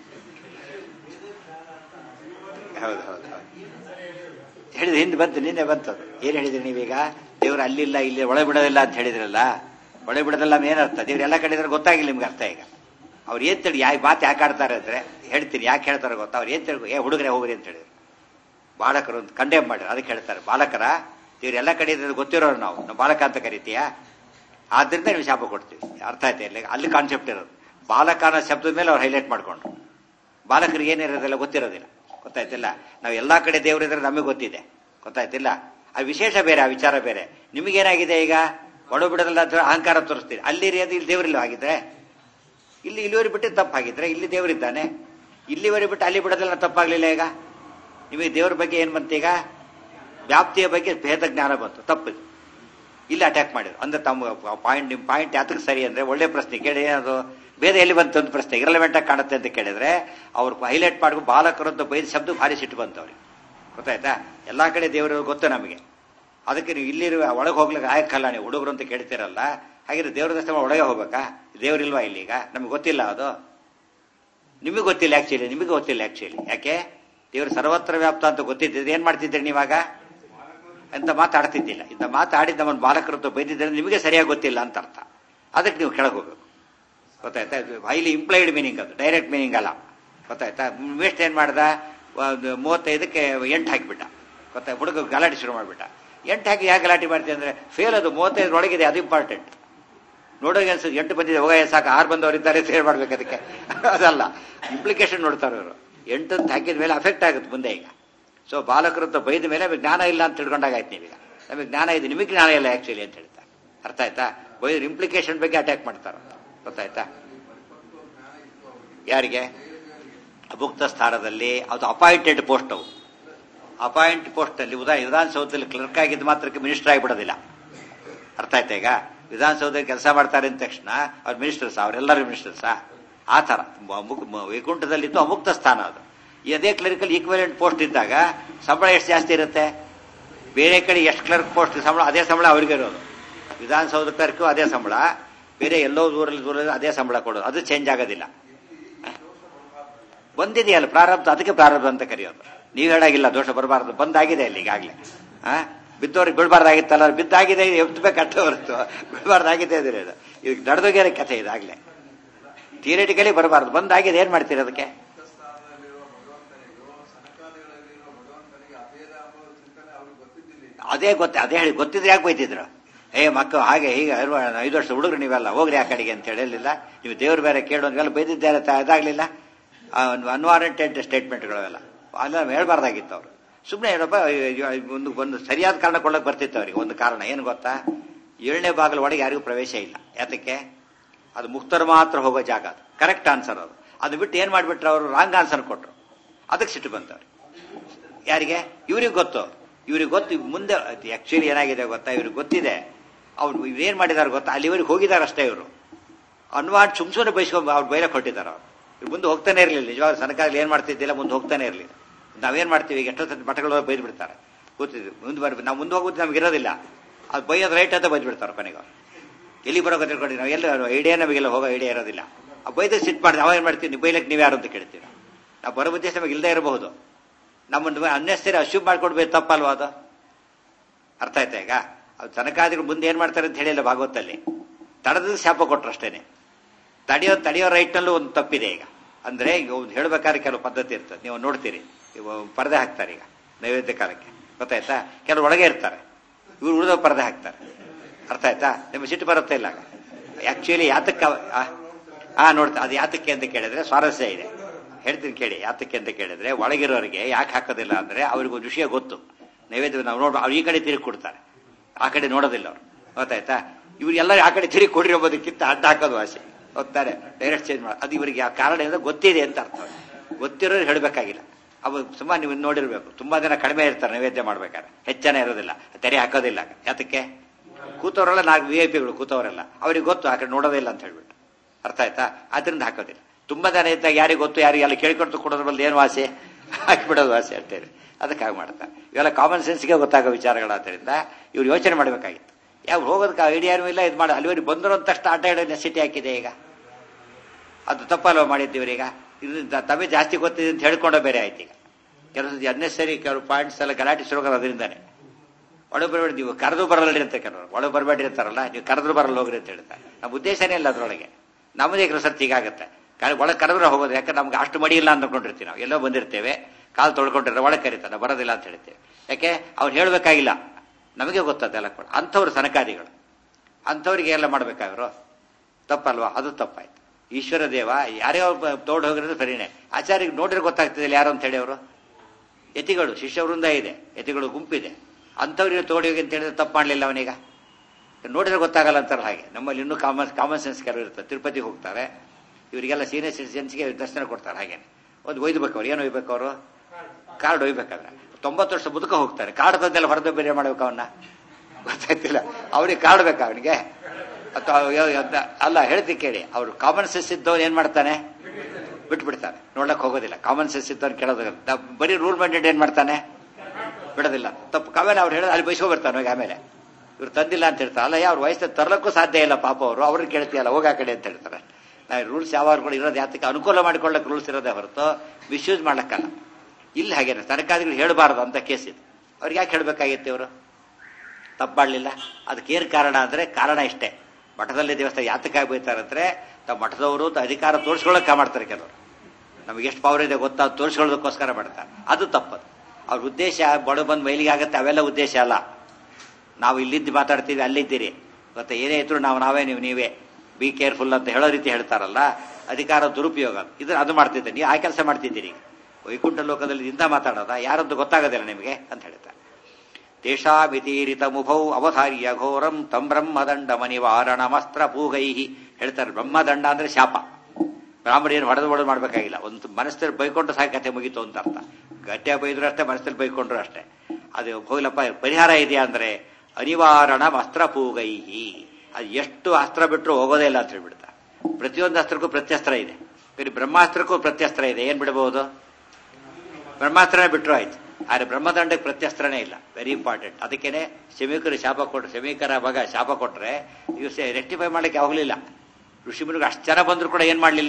ಹೌದು ಹೌದು ಹೌದು ಹೇಳಿದ್ರೆ ಹಿಂದೆ ಬಂತು ನಿನ್ನೆ ಬಂತು ಅದು. ಏನ್ ಹೇಳಿದ್ರಿ ನೀವೀಗ ದೇವ್ರು ಅಲ್ಲಿಲ್ಲ ಇಲ್ಲಿ ಒಳ ಬಿಡೋದಿಲ್ಲ ಅಂತ ಹೇಳಿದ್ರಲ್ಲ ಒಳ ಬಿಡೋದಿಲ್ಲ ಅಂದ್ರೆ ಏನರ್ಥ ದೇವ್ರು ಎಲ್ಲ ಕಡೆ ಇದ್ರೆ ಗೊತ್ತಾಗಿಲ್ಲ ನಿಮ್ಗೆ ಅರ್ಥ ಈಗ ಅವ್ರು ಏನ್ ತಿಳಿ ಯಾ ಮಾತು ಯಾಕೆ ಆಡ್ತಾರೆ ಅಂದ್ರೆ ಹೇಳ್ತೀನಿ ಯಾಕೆ ಹೇಳ್ತಾರೆ ಗೊತ್ತಾ ಅವ್ರು ಏನ್ ತಿಳ್ಕೊ ಏ ಹುಡುಗರೇ ಹೋಗ್ರಿ ಅಂತ ಹೇಳಿದ್ರು ಬಾಲಕರು ಅಂತ ಕಂಡೇಮ್ ಮಾಡ್ರಿ ಅದಕ್ಕೆ ಹೇಳ್ತಾರೆ ಬಾಲಕರ ದೇವ್ರು ಎಲ್ಲ ಕಡೆ ಇದ್ರೆ ಗೊತ್ತಿರೋರು ನಾವು ನಾವು ಬಾಲಕ ಅಂತ ಕರಿತೀಯಾ ಆದ್ರಿಂದ ನೀವು ಶಾಪ ಕೊಡ್ತೀವಿ ಅರ್ಥ ಆಯ್ತಾ ಇಲ್ಲಿ ಅಲ್ಲಿ ಕಾನ್ಸೆಪ್ಟ್ ಇರೋದು ಬಾಲಕ ಅನ್ನೋ ಶಬ್ದದ ಮೇಲೆ ಅವ್ರು ಹೈಲೈಟ್ ಮಾಡ್ಕೊಂಡ್ರು ಬಾಲಕರಿಗೆ ಏನಿರೋದಿಲ್ಲ ಗೊತ್ತಿರೋದಿಲ್ಲ ಗೊತ್ತಾಯ್ತಿಲ್ಲ ನಾವು ಎಲ್ಲಾ ಕಡೆ ದೇವರಿದ್ರೆ ನಮಗೆ ಗೊತ್ತಿದೆ ಗೊತ್ತಾಯ್ತಿಲ್ಲ ಆ ವಿಶೇಷ ಬೇರೆ ಆ ವಿಚಾರ ಬೇರೆ ನಿಮಗೇನಾಗಿದೆ ಈಗ ಒಡ ಬಿಡೋದಿಲ್ಲ ಅಂತ ಅಹಂಕಾರ ತೋರಿಸ್ತೀರಿ ಅಲ್ಲಿ ಅದು ಇಲ್ಲಿ ದೇವರಿಲ್ಲ ಆಗಿದ್ರೆ ಇಲ್ಲಿ ಇಲ್ಲಿವರೆಗೆ ಬಿಟ್ಟು ತಪ್ಪಾಗಿದ್ರೆ ಇಲ್ಲಿ ದೇವರಿದ್ದಾನೆ ಇಲ್ಲಿವರೆಗೆ ಬಿಟ್ಟು ಅಲ್ಲಿ ಬಿಡೋದಿಲ್ಲ ತಪ್ಪಾಗ್ಲಿಲ್ಲ ಈಗ ನಿಮಗೆ ದೇವರ ಬಗ್ಗೆ ಏನ್ ಬಂತೀಗ ವ್ಯಾಪ್ತಿಯ ಬಗ್ಗೆ ಭೇದ ಜ್ಞಾನ ಬಂತು ತಪ್ಪಿದು ಇಲ್ಲಿ ಅಟ್ಯಾಕ್ ಮಾಡಿದ್ರು ಅಂದ್ರೆ ತಮ್ಮ ಪಾಯಿಂಟ್ ನಿಮ್ ಪಾಯಿಂಟ್ ಯಾತಕ್ಕೆ ಸರಿ ಅಂದ್ರೆ ಒಳ್ಳೆ ಪ್ರಶ್ನೆ ಕೇಳಿ ಅದು ಭೇದ ಎಲ್ಲಿ ಬಂತು ಅಂತ ಪ್ರಶ್ನೆ ಇರಲೆವೆಂಟ್ ಆಗಿ ಕಾಣುತ್ತೆ ಅಂತ ಕೇಳಿದ್ರೆ ಅವ್ರು ಹೈಲೈಟ್ ಮಾಡ್ಕೊಂಡು ಬಾಲಕರು ಅಂತ ಬೈದ ಶಬ್ದ ಭಾರಿ ಸಿಟ್ಟು ಬಂತು ಅವ್ರಿಗೆ ಗೊತ್ತಾಯ್ತಾ ಎಲ್ಲಾ ಕಡೆ ದೇವರು ಗೊತ್ತು ನಮಗೆ ಅದಕ್ಕೆ ನೀವು ಇಲ್ಲಿರುವ ಒಳಗೆ ಹೋಗ್ಲಿಕ್ಕೆ ಆಯಕ್ಕಲ್ಲ ನೀವು ಹುಡುಗರು ಅಂತ ಕೇಳ್ತೀರಲ್ಲ ಹಾಗಿದ್ರೆ ದೇವ್ರ ದರ್ಶನ ಒಳಗೆ ಹೋಗ್ಬೇಕಾ ದೇವರಿಲ್ವಾ ಇಲ್ಲೀಗ ನಮ್ಗೆ ಗೊತ್ತಿಲ್ಲ ಅದು ನಿಮಗೆ ಗೊತ್ತಿಲ್ಲ ಆಕ್ಚುಲಿ ನಿಮಗೆ ಗೊತ್ತಿಲ್ಲ ಆಕ್ಚುಲಿ ಯಾಕೆ ದೇವರು ಸರ್ವತ್ರ ವ್ಯಾಪ್ತ ಅಂತ ಗೊತ್ತಿದ್ದಿದ್ರೆ ಏನ್ ಮಾಡ್ತಿದ್ರಿ ನೀವಾಗ ಅಂತ ಮಾತಾಡ್ತಿದ್ದಿಲ್ಲ ಇಂಥ ಮಾತಾಡಿದ ನಮ್ಮನ್ನು ಬಾಲಕರತ್ತು ಬೈದಿದ್ರೆ ನಿಮಗೆ ಸರಿಯಾಗಿ ಗೊತ್ತಿಲ್ಲ ಅಂತ ಅರ್ಥ ಅದಕ್ಕೆ ನೀವು ಕೆಳಗೆ ಹೋಗ್ಬೇಕು ಗೊತ್ತಾಯ್ತಾ ಹೈಲಿ ಇಂಪ್ಲೈಡ್ ಮೀನಿಂಗ್ ಅದು ಡೈರೆಕ್ಟ್ ಮೀನಿಂಗ್ ಅಲ್ಲ ಗೊತ್ತಾಯ್ತಾ ವೇಸ್ಟ್ ಏನ್ ಮಾಡ್ದ ಒಂದು ಮೂವತ್ತೈದಕ್ಕೆ ಎಂಟು ಹಾಕಿಬಿಟ್ಟ ಗೊತ್ತಾ ಹುಡುಗ ಗಲಾಟೆ ಶುರು ಮಾಡಿಬಿಟ್ಟ ಎಂಟು ಹಾಕಿ ಯಾಕೆ ಗಲಾಟೆ ಮಾಡ್ತೀವಿ ಅಂದ್ರೆ ಫೇಲ್ ಅದು ಮೂವತ್ತೈದರೊಳಗಿದೆ ಅದು ಇಂಪಾರ್ಟೆಂಟ್ ನೋಡೋಕೆ ಅನ್ಸುತ್ತೆ ಎಂಟು ಬಂದಿದೆ ಹೋಗ ಸಾಕು ಆರು ಬಂದವರು ಇದ್ದಾರೆ ಸೇರ್ ಮಾಡ್ಬೇಕು ಅದಕ್ಕೆ ಅದಲ್ಲ ಇಂಪ್ಲಿಕೇಶನ್ ನೋಡ್ತಾರೆ ಅವರು ಎಂಟು ಅಂತ ಹಾಕಿದ ಮೇಲೆ ಅಫೆಕ್ಟ್ ಆಗುತ್ತೆ ಮುಂದೆ ಈಗ ಸೊ ಬಾಲಕರದ್ದು ಬೈದ ಮೇಲೆ ನಮಗೆ ಜ್ಞಾನ ಇಲ್ಲ ಅಂತ ತಿಳ್ಕೊಂಡಾಗಾಯ್ತು ನೀವೀಗ ನಮಗೆ ಜ್ಞಾನ ಇದೆ ನಿಮಗೆ ಜ್ಞಾನ ಇಲ್ಲ ಆಕ್ಚುಲಿ ಅಂತ ಹೇಳ್ತಾರೆ ಅರ್ಥ ಆಯ್ತಾ ಬೈದ್ರ ಇಂಪ್ಲಿಕೇಶನ್ ಬಗ್ಗೆ ಅಟ್ಯಾಕ್ ಮಾಡ್ತಾರೆ ಗೊತ್ತಾಯ್ತಾ ಯಾರಿಗೆ ಅಭುಕ್ತ ಸ್ಥಾನದಲ್ಲಿ ಅದು ಅಪಾಯಿಂಟೆಡ್ ಪೋಸ್ಟ್ ಅವು ಅಪಾಯಿಂಟ್ ಪೋಸ್ಟ್ ಅಲ್ಲಿ ಉದಾ ವಿಧಾನಸೌಧದಲ್ಲಿ ಕ್ಲರ್ಕ್ ಆಗಿದ್ದು ಮಾತ್ರಕ್ಕೆ ಮಿನಿಸ್ಟರ್ ಆಗಿಬಿಡೋದಿಲ್ಲ ಅರ್ಥ ಆಯ್ತಾ ಈಗ ವಿಧಾನಸೌಧದಲ್ಲಿ ಕೆಲಸ ಮಾಡ್ತಾರೆ ಅಂದ ತಕ್ಷಣ ಅವ್ರು ಮಿನಿಸ್ಟರ್ಸಾ ಅವರೆಲ್ಲರೂ ಮಿನಿಸ್ಟರ್ಸಾ ಆ ಥರ ಅಮುಕ್ ವೈಕುಂಠದಲ್ಲಿದ್ದು ಅಮುಕ್ತ ಸ್ಥಾನ ಅದು ಅದೇ ಕ್ಲರಿಕಲ್ ಈಕ್ವಲೆಂಟ್ ಪೋಸ್ಟ್ ಇದ್ದಾಗ ಸಂಬಳ ಎಷ್ಟು ಜಾಸ್ತಿ ಇರುತ್ತೆ ಬೇರೆ ಕಡೆ ಎಷ್ಟು ಕ್ಲರ್ಕ್ ಪೋಸ್ಟ್ ಸಂಬಳ ಅದೇ ಸಂಬಳ ಅವ್ರಿಗೆ ಇರೋದು ವಿಧಾನಸೌಧ ಕ್ಲರ್ಕು ಅದೇ ಸಂಬಳ ಬೇರೆ ಎಲ್ಲೋ ದೂರಲ್ಲಿ ದೂರಲ್ಲಿ ಅದೇ ಸಂಬಳ ಕೊಡೋದು ಅದು ಚೇಂಜ್ ಆಗೋದಿಲ್ಲ ಬಂದಿದೆಯಲ್ಲ ಪ್ರಾರಬ್ಧ ಅದಕ್ಕೆ ಪ್ರಾರಬ್ಧ ಅಂತ ಕರೆಯೋದು ನೀವು ಹೇಳಾಗಿಲ್ಲ ದೋಷ ಬರಬಾರದು ಬಂದಾಗಿದೆ ಅಲ್ಲಿ ಈಗಾಗಲೇ ಆ ಬಿದ್ದವ್ರಿಗೆ ಬೀಳ್ಬಾರ್ದಾಗಿತ್ತಲ್ಲ ಬಿದ್ದಾಗಿದೆ ಎತ್ತಬೇಕು ಅಷ್ಟೇ ಹೊರತು ಬೀಳ್ಬಾರ್ದಾಗಿದೆ ಅಂದ್ರೆ ಇದು ಈಗ ನಡೆದೋಗ್ಯಾರ ಕಥೆ ಇದಾಗಲೇ ಥಿಯರಿಟಿಕಲಿ ಬರಬಾರ್ದು ಬಂದಾಗಿದೆ ಏನ್ ಮಾಡ್ತೀರಿ ಅದಕ್ಕೆ ಅದೇ ಗೊತ್ತ ಅದೇ ಹೇಳಿ ಗೊತ್ತಿದ್ರೆ ಯಾಕೆ ಬೈತಿದ್ರು ಏ ಮಕ್ಕಳು ಹಾಗೆ ಹೀಗೆ ಐದು ವರ್ಷ ಹುಡುಗರು ನೀವೆಲ್ಲ ಹೋಗ್ರಿ ಆ ಕಡೆಗೆ ಅಂತ ಹೇಳಿಲ್ಲ ನೀವು ದೇವ್ರು ಬೇರೆ ಕೇಳೋ ನೀವೆಲ್ಲ ಬೈದಿದ್ದಾರೆ ಇದಾಗ್ಲಿಲ್ಲ ಅನ್ವಾರಂಟೆಡ್ ಸ್ಟೇಟ್ಮೆಂಟ್ಗಳೆಲ್ಲ ಅಲ್ಲ ಹೇಳ್ಬಾರ್ದಾಗಿತ್ತು ಅವರು ಸುಮ್ಮನೆ ಏನಪ್ಪ ಒಂದು ಒಂದು ಸರಿಯಾದ ಕಾರಣ ಕೊಡಕ್ಕೆ ಬರ್ತಿತ್ತು ಅವರಿಗೆ ಒಂದು ಕಾರಣ ಏನು ಗೊತ್ತಾ ಏಳನೇ ಬಾಗಿಲು ಒಳಗೆ ಯಾರಿಗೂ ಪ್ರವೇಶ ಇಲ್ಲ ಯಾತಕ್ಕೆ ಅದು ಮುಕ್ತರು ಮಾತ್ರ ಹೋಗೋ ಜಾಗ ಅದು ಕರೆಕ್ಟ್ ಆನ್ಸರ್ ಅದು ಅದು ಬಿಟ್ಟು ಏನ್ ಮಾಡಿಬಿಟ್ರು ಅವರು ರಾಂಗ್ ಆನ್ಸರ್ ಕೊಟ್ರು ಅದಕ್ಕೆ ಸಿಟ್ಟು ಬಂತವ್ರು ಯಾರಿಗೆ ಇವ್ರಿಗೆ ಗೊತ್ತು ಇವ್ರಿಗೆ ಗೊತ್ತು ಮುಂದೆ ಆಕ್ಚುಲಿ ಏನಾಗಿದೆ ಗೊತ್ತಾ ಇವ್ರಿಗೆ ಗೊತ್ತಿದೆ ಅವ್ರು ಏನ್ ಮಾಡಿದಾರೆ ಗೊತ್ತಾ ಅಲ್ಲಿವರೆಗೆ ಹೋಗಿದ್ದಾರೆ ಅಷ್ಟೇ ಇವರು ಅನ್ವಾನ್ ಸುಮ್ ಸುಮ್ಮನೆ ಬೈಸ್ಕೊಂಡ್ ಅವ್ರು ಬೈಲಕ್ ಹೊಟ್ಟಿದ್ದಾರೆ ಅವ್ರು ಇವ್ರು ಮುಂದೆ ಹೋಗ್ತಾನೆ ಇರಲಿಲ್ಲ ನಿಜವಾಗ ಸನಕಾಗಲಿ ಏನ್ ಮಾಡ್ತಿದ್ದಿಲ್ಲ ಮುಂದೆ ಹೋಗ್ತಾನೆ ಇರಲಿಲ್ಲ ನಾವೇನ್ ಮಾಡ್ತೀವಿ ಈಗ ಎಷ್ಟೋ ಮಠಗಳು ಬೈದ್ ಬಿಡ್ತಾರೆ ಕೂತಿದ್ವಿ ಮುಂದೆ ಬರ್ಬೇಕು ನಾವು ಮುಂದೆ ಹೋಗೋದು ನಮ್ಗೆ ಇರೋದಿಲ್ಲ ಅದು ಬೈಯೋದು ರೈಟ್ ಅಂತ ಬೈದ್ ಬಿಡ್ತಾರೆ ಕೊನೆಗೆ ಅವ್ರು ಎಲ್ಲಿ ಬರೋ ತಿಳ್ಕೊಂಡು ನಾವು ಎಲ್ಲ ಐಡಿಯಾ ನಮಗೆಲ್ಲ ಹೋಗೋ ಐಡಿಯಾ ಇರೋದಿಲ್ಲ ಆ ಬೈದಾಗ ಸಿಟ್ ಮಾಡಿ ನಾವೇನ್ ಮಾಡ್ತೀವಿ ನೀವು ಬೈಲಕ್ಕೆ ನೀವು ಯಾರು ಅಂತ ಕೇಳ್ತೀವಿ ನಾವು ಬರೋ ಉದ್ದೇಶ ನಮಗೆ ಇಲ್ಲದೆ ಇರಬಹುದು ನಮ್ಮನ್ನು ಅನ್ನೆಸ್ತೇರಿ ಅಶ್ಯೂಮ್ ಮಾಡ್ಕೊಡ್ಬೇಕು ತಪ್ಪಲ್ವಾ ಅದು ಅರ್ಥ ಆಯ್ತಾ ಈಗ ಅದು ತನಕಾದಿಗಳು ಮುಂದೆ ಏನ್ ಮಾಡ್ತಾರೆ ಅಂತ ಹೇಳಿಲ್ಲ ಭಾಗವತಲ್ಲಿ ತಡೆದ ಶಾಪ ಕೊಟ್ರು ಅಷ್ಟೇನೆ ತಡೆಯೋ ತಡೆಯೋ ರೈಟ್ನಲ್ಲೂ ಒಂದು ತಪ್ಪಿದೆ ಈಗ ಅಂದ್ರೆ ಈಗ ಒಂದು ಹೇಳ್ಬೇಕಾದ್ರೆ ಕೆಲವು ಪದ್ಧತಿ ಇರ್ತದೆ ನೀವು ನೋಡ್ತೀರಿ ಪರದೆ ಹಾಕ್ತಾರೆ ಈಗ ನೈವೇದ್ಯ ಕಾಲಕ್ಕೆ ಗೊತ್ತಾಯ್ತಾ ಕೆಲವು ಒಳಗೆ ಇರ್ತಾರೆ ಇವ್ರು ಉಳಿದ ಪರದೆ ಹಾಕ್ತಾರೆ ಅರ್ಥ ಆಯ್ತಾ ನಿಮ್ಗೆ ಸಿಟ್ಟು ಬರುತ್ತೆ ಇಲ್ಲ ಆಕ್ಚುಲಿ ಯಾತಕ್ಕ ಆ ನೋಡ್ತಾ ಅದು ಯಾತಕ್ಕೆ ಅಂತ ಕೇಳಿದ್ರೆ ಸ್ವಾರಸ್ಯ ಇದೆ ಹೇಳ್ತೀನಿ ಕೇಳಿ ಯಾತಕ್ಕೆ ಅಂತ ಕೇಳಿದ್ರೆ ಒಳಗಿರೋರಿಗೆ ಯಾಕೆ ಹಾಕೋದಿಲ್ಲ ಅಂದ್ರೆ ಅವ್ರಿಗೊಂದು ವಿಷಯ ಗೊತ್ತು ನೈವೇದ್ಯ ನಾವು ನೋಡ್ ಅವ್ರು ಈ ಕಡೆ ತಿರುಗಿ ಕೊಡ್ತಾರೆ ಆ ಕಡೆ ನೋಡೋದಿಲ್ಲ ಅವ್ರು ಗೊತ್ತಾಯ್ತಾ ಇವ್ರು ಎಲ್ಲರೂ ಆ ಕಡೆ ತಿರುಗಿ ಕೊಡಿರೋಬೋದಕ್ಕಿಂತ ಅಡ್ಡ ಹಾಕೋದು ಆಸೆ ಹೋಗ್ತಾರೆ ಡೈರೆಕ್ಟ್ ಚೇಂಜ್ ಮಾಡಿ ಅದು ಇವರಿಗೆ ಆ ಕಾರಣ ಏನಂದ್ರೆ ಗೊತ್ತಿದೆ ಅಂತ ಅರ್ಥ ಗೊತ್ತಿರೋರು ಹೇಳಬೇಕಾಗಿಲ್ಲ ಅವು ತುಂಬಾ ನೀವು ನೋಡಿರ್ಬೇಕು ತುಂಬಾ ಜನ ಕಡಿಮೆ ಇರ್ತಾರೆ ನೈವೇದ್ಯ ಮಾಡ್ಬೇಕಾದ್ರೆ ಹೆಚ್ಚನ ಇರೋದಿಲ್ಲ ತೆರೆ ಹಾಕೋದಿಲ್ಲ ಯಾತಕ್ಕೆ ಕೂತವರೆಲ್ಲ ನಾಲ್ಕು ವಿ ಐ ಪಿಗಳು ಕೂತವರೆಲ್ಲ ಅವ್ರಿಗೆ ಗೊತ್ತು ಆ ಕಡೆ ನೋಡೋದಿಲ್ಲ ಅಂತ ಹೇಳ್ಬಿಟ್ಟು ಅರ್ಥ ಆಯ್ತಾ ಅದರಿಂದ ಹಾಕೋದಿಲ್ಲ ತುಂಬಾ ಜನ ಇದ್ದಾಗ ಯಾರಿಗೆ ಗೊತ್ತು ಯಾರಿಗೆ ಎಲ್ಲ ಕೇಳ್ಕೊಳ್ತು ಕೊಡೋದ್ರ ಬಲ್ಲಿ ಏನು ವಾಸೆ ಹಾಕಿಬಿಡೋದು ವಾಸೆ ಅಂತೇಳಿ ಅದಕ್ಕಾಗಿ ಮಾಡ್ತಾರೆ ಇವೆಲ್ಲ ಕಾಮನ್ ಸೆನ್ಸ್ಗೆ ಗೊತ್ತಾಗೋ ವಿಚಾರಗಳಾದ್ದರಿಂದ ಇವ್ರು ಯೋಚನೆ ಮಾಡಬೇಕಾಗಿತ್ತು ಯಾವ ಹೋಗೋದಕ್ಕೆ ಐಡಿಯಾನು ಇಲ್ಲ ಇದು ಮಾಡಿ ಅಲ್ಲಿವರೆಗೆ ಬಂದರು ಅಂತ ತಕ್ಷಣ ಆಟ ಆಡೋ ನೆಸಿಟಿ ಹಾಕಿದೆ ಈಗ ಅದು ತಪ್ಪಲ್ವ ಮಾಡಿದ್ದೀವಿ ಈಗ ಇದರಿಂದ ತಮಗೆ ಜಾಸ್ತಿ ಗೊತ್ತಿದೆ ಅಂತ ಹೇಳ್ಕೊಂಡೋ ಬೇರೆ ಆಯ್ತು ಈಗ ಕೆಲವು ಅನ್ನೆಸರಿ ಕೆಲವು ಪಾಯಿಂಟ್ಸ್ ಎಲ್ಲ ಗಲಾಟೆ ಶುರುಗೋದು ಅದರಿಂದಾನೆ ಒಳಗೆ ಬರಬೇಡಿ ನೀವು ಕರೆದು ಬರಲ್ರಿ ಅಂತ ಕೆಲವರು ಒಳಗೆ ಬರಬೇಡ್ರಿ ಅಂತಾರಲ್ಲ ನೀವು ಕರೆದ್ರು ಬರಲ್ಲ ಹೋಗ್ರಿ ಅಂತ ಹೇಳ್ತಾರೆ ನಮ್ಮ ಉದ್ದೇಶನೇ ಇಲ್ಲ ಅದರೊಳಗೆ ನಮ್ಮದೇ ಕೆಲಸ ಹೀಗಾಗುತ್ತೆ ಒಳಗೆ ಕರೆದ್ರೆ ಹೋಗೋದು ಯಾಕಂದ್ರೆ ನಮ್ಗೆ ಅಷ್ಟು ಮಡಿ ಇಲ್ಲ ಅಂದ್ಕೊಂಡಿರ್ತೀವಿ ನಾವು ಎಲ್ಲೋ ಬಂದಿರ್ತೇವೆ ಕಾಲು ತೊಳ್ಕೊಂಡಿರ್ತಾರೆ ಒಳಗೆ ಕರೀತಾರೆ ಬರೋದಿಲ್ಲ ಅಂತ ಹೇಳ್ತೇವೆ ಯಾಕೆ ಅವ್ರು ಹೇಳಬೇಕಾಗಿಲ್ಲ ನಮಗೆ ಗೊತ್ತದೆಲ್ಲ ಕೂಡ ಅಂಥವ್ರು ಸನಕಾದಿಗಳು ಅಂಥವ್ರಿಗೆ ಎಲ್ಲ ಮಾಡ್ಬೇಕಾದ್ರು ತಪ್ಪಲ್ವಾ ಅದು ತಪ್ಪಾಯ್ತು ಈಶ್ವರ ದೇವ ಯಾರೇ ತೋಡ್ ಹೋಗಿರೋದು ಸರಿನೇ ಆಚಾರ್ಯ ನೋಡಿದ್ರೆ ಗೊತ್ತಾಗ್ತದೆ ಯಾರು ಅಂತ ಹೇಳಿ ಅವರು ಯತಿಗಳು ಶಿಷ್ಯವೃಂದ ಇದೆ ಯತಿಗಳು ಗುಂಪಿದೆ ಅಂಥವ್ರಿಗೆ ತೋಡಿ ಹೋಗಿ ಅಂತ ಹೇಳಿದ್ರೆ ತಪ್ಪು ಮಾಡಲಿಲ್ಲ ಅವನೀಗ ನೋಡಿದ್ರೆ ಗೊತ್ತಾಗಲ್ಲ ಅಂತಾರೆ ಹಾಗೆ ನಮ್ಮಲ್ಲಿ ಇನ್ನೂ ಕಾಮನ್ ಕಾಮನ್ ಸೆನ್ಸ್ ಕೆಲವು ಇರ್ತದೆ ತಿರುಪತಿಗೆ ಹೋಗ್ತಾರೆ ಇವರಿಗೆಲ್ಲ ಸೀನಿಯರ್ ಸಿಟಿಜನ್ಸ್ಗೆ ದರ್ಶನ ಕೊಡ್ತಾರೆ ಹಾಗೇನೆ ಒಂದು ಒಯ್ದಬೇಕು ಅವ್ರು ಏನು ಒಯ್ಬೇಕು ಅವರು ಕಾರ್ಡ್ ಒಯ್ಬೇಕಾದ್ರೆ ತೊಂಬತ್ತು ವರ್ಷ ಮುದುಕ ಹೋಗ್ತಾರೆ ಕಾರ್ಡ್ ತಂದೆಲ್ಲ ಹೊರದು ಬೇರೆ ಮಾಡ್ಬೇಕು ಅವನ್ನ ಗೊತ್ತಾಯ್ತಿಲ್ಲ ಅವ್ರಿಗೆ ಕಾರ್ಡ್ ಬೇಕಾ ಅವನಿಗೆ ಅಥವಾ ಅಲ್ಲ ಹೇಳ್ತಿ ಕೇಳಿ ಅವ್ರು ಕಾಮನ್ ಸೆನ್ಸ್ ಇದ್ದವನು ಏನ್ ಮಾಡ್ತಾನೆ ಬಿಟ್ಬಿಡ್ತಾನೆ ನೋಡ್ಲಕ್ ಹೋಗೋದಿಲ್ಲ ಕಾಮನ್ ಸೆನ್ಸ್ ಇದ್ದವನು ಕೇಳೋದಿಲ್ಲ ಬರೀ ರೂಲ್ ಮೈಂಡೆಡ್ ಏನ್ ಮಾಡ್ತಾನೆ ಬಿಡೋದಿಲ್ಲ ತಪ್ಪು ಆಮೇಲೆ ಅವ್ರು ಹೇಳೋದು ಅಲ್ಲಿ ಬೈಸ್ಕೊ ಬರ್ತಾನೆ ಹೋಗಿ ಆಮೇಲೆ ಇವ್ರು ತಂದಿಲ್ಲ ಅಂತ ಹೇಳ್ತಾರೆ ಅಲ್ಲ ಅವ್ರ ವಯಸ್ಸು ತರ್ಲಕ್ಕೂ ಸಾಧ್ಯ ಇಲ್ಲ ಪಾಪ ಅವರು ಅವ್ರನ್ನ ಕೇಳ್ತೀಯಲ್ಲ ಹೋಗ ಕಡೆ ಅಂತ ಹೇಳ್ತಾರೆ ನಾವು ರೂಲ್ಸ್ ಯಾವಾಗ ಕೂಡ ಇರೋದು ಯಾತಕ್ಕೆ ಅನುಕೂಲ ಮಾಡಿಕೊಳ್ಳಕ್ಕೆ ರೂಲ್ಸ್ ಇರೋದೇ ಹೊರತು ಮಿಸ್ಯೂಸ್ ಮಾಡ್ಲಕ್ಕಲ್ಲ ಇಲ್ಲಿ ಹಾಗೇನೆ ಸರ್ಕಾರಗಳು ಹೇಳಬಾರದು ಅಂತ ಕೇಸ್ ಇದು ಅವ್ರಿಗೆ ಯಾಕೆ ಹೇಳ್ಬೇಕಾಗಿತ್ತು ಇವರು ತಪ್ಪು ಮಾಡಲಿಲ್ಲ ಅದಕ್ಕೇನು ಕಾರಣ ಅಂದರೆ ಕಾರಣ ಇಷ್ಟೇ ಮಠದಲ್ಲಿ ದೇವಸ್ಥಾನ ಯಾತಕ್ಕಾಗಿ ಬೈತಾರಂದ್ರೆ ತಮ್ಮ ಮಠದವರು ತ- ಅಧಿಕಾರ ತೋರಿಸ್ಕೊಳ್ಳೋಕೆ ಮಾಡ್ತಾರೆ ಕೆಲವರು ನಮಗೆ ಎಷ್ಟು ಪವರ್ ಇದೆ ಗೊತ್ತಾ ಅದ್ ತೋರಿಸ್ಕೊಳ್ಳೋದಕ್ಕೋಸ್ಕರ ಮಾಡ್ತಾರೆ ಅದು ತಪ್ಪದು ಅವ್ರ ಉದ್ದೇಶ ಬಡ ಬಂದು ಮೈಲಿಗೆ ಆಗುತ್ತೆ ಅವೆಲ್ಲ ಉದ್ದೇಶ ಅಲ್ಲ ನಾವು ಇಲ್ಲಿದ್ದು ಮಾತಾಡ್ತೀವಿ ಅಲ್ಲಿದ್ದೀರಿ ಗೊತ್ತಾ ಏನೇ ಇದ್ರು ನಾವು ನಾವೇ ನೀವು ನೀವೇ ಬಿ ಕೇರ್ಫುಲ್ ಅಂತ ಹೇಳೋ ರೀತಿ ಹೇಳ್ತಾರಲ್ಲ ಅಧಿಕಾರ ದುರುಪಯೋಗ ಇದು ಅದು ಮಾಡ್ತಿದ್ದೆ ನೀವು ಆ ಕೆಲಸ ಮಾಡ್ತಿದ್ದೀರಿ ವೈಕುಂಠ ಲೋಕದಲ್ಲಿ ಇಂಥ ಮಾತಾಡೋದ ಯಾರದ್ದು ಗೊತ್ತಾಗೋದಿಲ್ಲ ನಿಮಗೆ ಅಂತ ಹೇಳ್ತಾರೆ ದೇಶಾಭಿತೀರಿತ ಮುಭೌ ಅವಧಾರ್ಯ ಘೋರಂ ತಂ ಬ್ರಹ್ಮದಂಡ ಮನಿವಾರಣಮಸ್ತ್ರ ಪೂಗೈ ಹೇಳ್ತಾರೆ ಬ್ರಹ್ಮದಂಡ ಅಂದ್ರೆ ಶಾಪ ಬ್ರಾಹ್ಮಣೇನು ಹೊಡೆದು ಹೊಡೆದು ಮಾಡ್ಬೇಕಾಗಿಲ್ಲ ಒಂದು ಮನಸ್ಸಲ್ಲಿ ಬೈಕೊಂಡು ಸಾಕು ಕತೆ ಮುಗೀತು ಅಂತ ಅರ್ಥ ಗಟ್ಟಿ ಬೈದ್ರು ಅಷ್ಟೇ ಮನಸ್ಸಲ್ಲಿ ಬೈಕೊಂಡ್ರು ಅಷ್ಟೇ ಅದು ಹೋಗ್ಲಪ್ಪ ಪರಿಹಾರ ಇದೆಯಾ ಅಂದ್ರೆ ಅನಿವಾರಣ ಅಸ್ತ್ರ ಪೂಗೈಹಿ ಅದು ಎಷ್ಟು ಅಸ್ತ್ರ ಬಿಟ್ಟರು ಹೋಗೋದೇ ಇಲ್ಲ ಅಂತ ಹೇಳ್ಬಿಡ್ತಾ ಪ್ರತಿಯೊಂದು ಅಸ್ತ್ರಕ್ಕೂ ಪ್ರತ್ಯಸ್ತ್ರ ಇದೆ ಬೇರೆ ಬ್ರಹ್ಮಾಸ್ತ್ರಕ್ಕೂ ಪ್ರತ್ಯಸ್ತ್ರ ಇದೆ ಏನ್ ಬಿಡಬಹುದು ಬ್ರಹ್ಮಾಸ್ತ್ರನೇ ಬಿಟ್ಟರು ಆಯ್ತು ಆದ್ರೆ ಬ್ರಹ್ಮದಂಡಕ್ಕೆ ಪ್ರತ್ಯಸ್ತ್ರನೇ ಇಲ್ಲ ವೆರಿ ಇಂಪಾರ್ಟೆಂಟ್ ಅದಕ್ಕೇನೆ ಶಮೀಕರು ಶಾಪ ಕೊಟ್ಟರು ಶಮೀಕರ ಭಾಗ ಶಾಪ ಕೊಟ್ರೆ ಇವು ರೆಕ್ಟಿಫೈ ಮಾಡ್ಲಿಕ್ಕೆ ಹೋಗ್ಲಿಲ್ಲ ಋಷಿಮುನಿಗೆ ಅಷ್ಟು ಜನ ಬಂದ್ರು ಕೂಡ ಏನ್ ಮಾಡ್ಲಿಲ್ಲ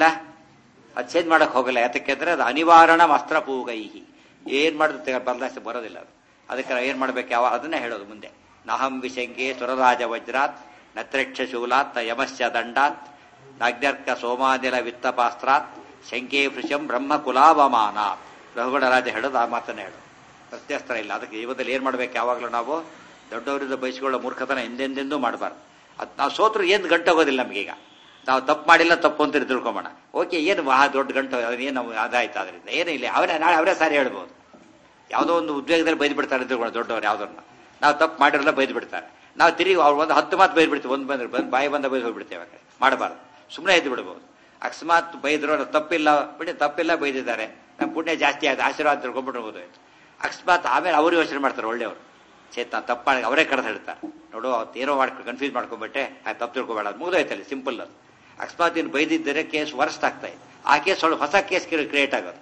ಅದು ಚೇಂಜ್ ಮಾಡಕ್ ಹೋಗಲ್ಲ ಯಾತಕ್ಕೆ ಅಂದ್ರೆ ಅದು ಅನಿವಾರಣ ಅಸ್ತ್ರ ಪೂಗೈಹಿ ಏನ್ ಮಾಡಿದ್ರೆ ಬದಲಾಯಿಸಿ ಬರೋದಿಲ್ಲ ಅದು ಅದಕ್ಕೆ ನಾವು ಏನ್ ಮಾಡ್ಬೇಕು ಯಾವ ಅದನ್ನೇ ಹೇಳೋದು ಮುಂದೆ ನಹಂ ವಿಶಂಕೆ ಸುರರಾಜ ವಜ್ರಾತ್ ನತ್ರೇಕ್ಷ ಶೂಲಾತ್ ಯಮಶ್ಚ ದಂಡಾತ್ ನಾಗ್ನರ್ಕ ಸೋಮಾದಿಲ ವಿತ್ತಪಾಸ್ತ್ರಾತ್ ಶಂಕೆ ಭೃಶಂ ಬ್ರಹ್ಮ ಕುಲಾವಮಾನಾತ್ ರಘುಗಣ ರಾಜ ಹೇಳೋದು ಆ ಮಾತನ್ನೇ ಹೇಳೋದು ಪ್ರತ್ಯಸ್ತ್ರ ಇಲ್ಲ ಅದಕ್ಕೆ ಜೀವನದಲ್ಲಿ ಏನ್ ಮಾಡ್ಬೇಕು ಯಾವಾಗಲೂ ನಾವು ದೊಡ್ಡವರಿಂದ ಬಯಸಿಕೊಳ್ಳೋ ಮೂರ್ಖತನ ಎಂದೆಂದೆಂದೂ ಮಾಡಬಾರ್ದು ಅದು ನಾವು ಸೋತ್ರು ಏನು ಗಂಟೋಗೋದಿಲ್ಲ ನಮಗೀಗ ನಾವು ತಪ್ಪು ಮಾಡಿಲ್ಲ ತಪ್ಪು ಅಂತ ತಿಳ್ಕೊಂಬೋಣ ಓಕೆ ಏನು ಮಹಾ ದೊಡ್ಡ ಗಂಟು ಏನು ಅದಾಯ್ತು ಅದರಿಂದ ಏನೂ ಇಲ್ಲ ಅವರೇ ನಾಳೆ ಅವರೇ ಸಾರಿ ಹೇಳ್ಬೋದು ಯಾವುದೋ ಒಂದು ಉದ್ವೇಗದಲ್ಲಿ ಬೈದು ಬಿಡ್ತಾರೆ ತಿಳ್ಕೊಂಡು ದೊಡ್ಡವ್ರು ಯಾವ್ದನ್ನ ನಾವು ತಪ್ಪು ಮಾಡಿರಲ್ಲ ಬೈದು ಬಿಡ್ತಾರೆ ನಾವು ತಿರುಗಿ ಅವ್ರು ಒಂದು ಹತ್ತು ಮಾತು ಬೈದು ಬಿಡ್ತೀವಿ ಒಂದು ಬಂದ್ರೆ ಬಂದು ಬಾಯಿ ಬಂದ ಬೈದು ಹೋಗ್ಬಿಡ್ತೇವೆ ಆ ಕಡೆ ಮಾಡಬಾರ್ದು ಸುಮ್ಮನೆ ಎದ್ದು ಬಿಡ್ಬೋದು ಅಕಸ್ಮಾತ್ ಬೈದ್ರು ಅವ್ರು ತಪ್ಪಿಲ್ಲ ಬಿಡಿ ತಪ್ಪಿಲ್ಲ ಬೈದಿದ್ದಾರೆ ನಮ್ಮ ಪುಣ್ಯ ಜಾಸ್ತಿ ಆಯ್ತು ಆಶೀರ್ವಾದ ತಿಳ್ಕೊಂಡ್ಬಿಟ್ಟು ಹೋಗೋದು ಅಕಸ್ಮಾತ್ ಆಮೇಲೆ ಅವರು ಯೋಚನೆ ಮಾಡ್ತಾರೆ ಒಳ್ಳೆಯವರು ಚೇತ ತಪ್ಪು ಮಾಡಿ ಅವರೇ ಕರೆದು ಹೇಳ್ತಾರೆ ನೋಡು ಅವತ್ತು ಏನೋ ಮಾಡ್ಕೊ ಕನ್ಫ್ಯೂಸ್ ಮಾಡ್ಕೊಂಡ್ಬಿಟ್ಟೆ ಆ ತಪ್ಪು ತಿಳ್ಕೊಬೇಡ ಅದು ಮುಗಿದೋಯ್ತಲ್ಲಿ ಸಿಂಪಲ್ ಅದು ಅಕಸ್ಮಾತ್ ಇನ್ನು ಬೈದಿದ್ದರೆ ಕೇಸ್ ವರ್ಸ್ಟ್ ಆಗ್ತಾ ಇದೆ ಆ ಕೇಸ್ ಒಳಗೆ ಹೊಸ ಕೇಸ್ ಕ್ರಿಯೇಟ್ ಆಗೋದು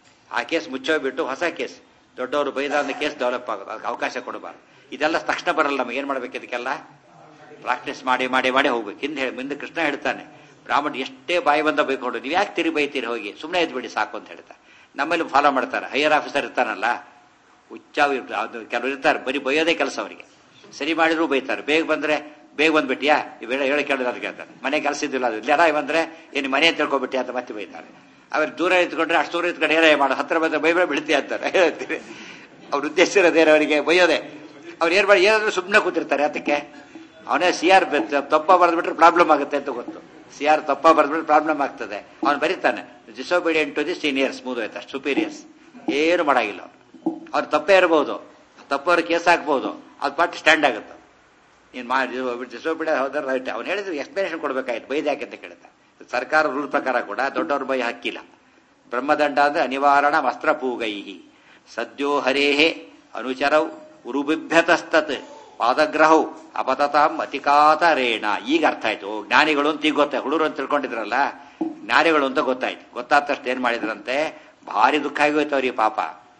ಆ ಕೇಸ್ ಮುಚ್ಚೋಗ್ಬಿಟ್ಟು ಹೊಸ ಕೇಸ್ ದೊಡ್ಡವರು ಬೈದ ಅಂತ ಕೇಸ್ ಡೆವಲಪ್ ಆಗೋದು ಅದಕ್ಕೆ ಅವಕಾಶ ಕೊಡಬಾರ್ದು ಇದೆಲ್ಲ ತಕ್ಷಣ ಬರಲ್ಲ ನಮಗೆ ಏನು ಮಾಡ್ಬೇಕು ಇದಕ್ಕೆಲ್ಲ ಪ್ರಾಕ್ಟೀಸ್ ಮಾಡಿ ಮಾಡಿ ಮಾಡಿ ಹೋಗ್ಬೇಕು ಹಿಂದೆ ಹೇಳಿ ಮುಂದೆ ಕೃಷ್ಣ ಹೇಳ್ತಾನೆ ಬ್ರಾಹ್ಮಣ ಎಷ್ಟೇ ಬಾಯಿ ಬಂದ ಬೈಕೊಂಡು ನೀವು ಯಾಕೆ ತಿರುಗಿ ಬೈತೀರಿ ಹೋಗಿ ಸುಮ್ಮನೆ ಎದ್ಬಿಡಿ ಸಾಕು ಅಂತ ಹೇಳ್ತಾರೆ ನಮ್ಮಲ್ಲಿ ಫಾಲೋ ಮಾಡ್ತಾರೆ ಹೈಯರ್ ಆಫೀಸರ್ ಇರ್ತಾನಲ್ಲ ಹುಚ್ಚ ಅದು ಕೆಲವರು ಇರ್ತಾರೆ ಬರೀ ಬೈಯೋದೇ ಕೆಲಸ ಅವರಿಗೆ ಸರಿ ಮಾಡಿದ್ರು ಬೈತಾರೆ ಬೇಗ ಬಂದ್ರೆ ಬೇಗ ಬಂದ್ಬಿಟ್ಟಿಯಾ ಇವೆಲ್ಲ ಹೇಳಿ ಕೇಳಿದ್ರೆ ಅದಕ್ಕೆ ಹೇಳ್ತಾರೆ ಮನೆ ಕೆಲಸ ಇದ್ದಿಲ್ಲ ಅದು ಇಲ್ಲ ಬಂದ್ರೆ ಏನು ಮನೆ ತಿಳ್ಕೊಬಿಟ್ಟಿ ಅಂತ ಮತ್ತೆ ಬೈತಾರೆ ಅವ್ರು ದೂರ ಇತ್ಕೊಂಡ್ರೆ ಅಷ್ಟು ದೂರ ಇತ್ಕೊಂಡು ಏನೇ ಮಾಡು ಹತ್ರ ಬಂದ್ರೆ ಬೈಬೇಡ ಬಿಡ್ತೀಯ ಅಂತಾರೆ ಹೇಳ್ತೀವಿ ಅವ್ರ ಉದ್ದೇಶ ಇರೋದೇನು ಅವರಿಗೆ ಬೈಯೋದೆ ಅವ್ರು ಏನ್ ಮಾಡಿ ಏನಾದ್ರೂ ಸುಮ್ಮನೆ ಕೂತಿರ್ತಾರೆ ಅದಕ್ಕೆ ಅವನೇ ಸಿ ಆರ್ ತಪ್ಪ ಬರೆದ್ಬಿಟ್ರೆ ಪ್ರಾಬ್ಲಮ್ ಆಗುತ್ತೆ ಅಂತ ಗೊತ್ತು ಸಿ ಆರ್ ತಪ್ಪ ಬರೆದ್ಬಿಟ್ರೆ ಪ್ರಾಬ್ಲಮ್ ಆಗ್ತದೆ ಅವ್ನು ಬರೀತಾನೆ disobedient to the seniors smooth ಆಯ್ತು ಸುಪೀರಿಯರ್ಸ್ ಏನು ಮಾಡಾಗಿಲ್ಲ ಅವ್ರು ಅವ್ರು ತಪ್ಪೇ ಇರಬಹುದು ತಪ್ಪವ್ರ ಕೇಸ್ ಹಾಕ್ಬಹುದು ಅದು ಪಾಟ್ ಸ್ಟ್ಯಾಂಡ್ ಆಗುತ್ತೆ ನೀನು ಮಾಡಿ ಡಿಸೋಬಿಡಿಯ ಹೋದ್ರೆ ರೈಟ್ ಅವ್ನು ಹೇಳಿದ್ರು ಎಕ್ಸ್ಪ್ಲನೇಷನ್ ಕೊಡ್ಬೇಕಾಯ್ತು ಬೈದ್ ಯಾಕೆ ಅಂತ ಕೇಳ್ತಾ ಸರ್ಕಾರ ರೂಲ್ ಪ್ರಕಾರ ಕೂಡ ದೊಡ್ಡವ್ರ ಬೈ ಹಾಕಿಲ್ಲ ಬ್ರಹ್ಮದಂಡ ಅಂದ್ರೆ ಅನಿವಾರಣ ವಸ್ತ್ರ ಪೂಗೈಹಿ ಸದ್ಯೋ ಹರೇಹೇ ಅನುಚರೌ ಉರುಬಿಭ್ಯತಸ್ತತ್ ಪಾದಗ್ರಹೌ ಅಪತತಾಂ ಅತಿಕಾತರೇಣ ಈಗ ಅರ್ಥ ಆಯ್ತು ಓ, ಜ್ಞಾನಿಗಳು ಅಂತ ಈಗ ಗೊತ್ತಾಯ್ತು ಹುಡುಗರು ಅಂತ ತಿಳ್ಕೊಂಡಿದ್ರಲ್ಲ ಜ್ಞಾನಿಗಳು ಅಂತ ಗೊತ್ತಾಯ್ತು ಗೊತ್ತಾದ ತಕ್ಷಣ ಏನ್ ಮಾಡಿದ್ರಂತೆ ಭಾರಿ ದುಃಖ ಆಗೋಯ್ತು ಅವ್ರಿಗೆ ಪಾಪ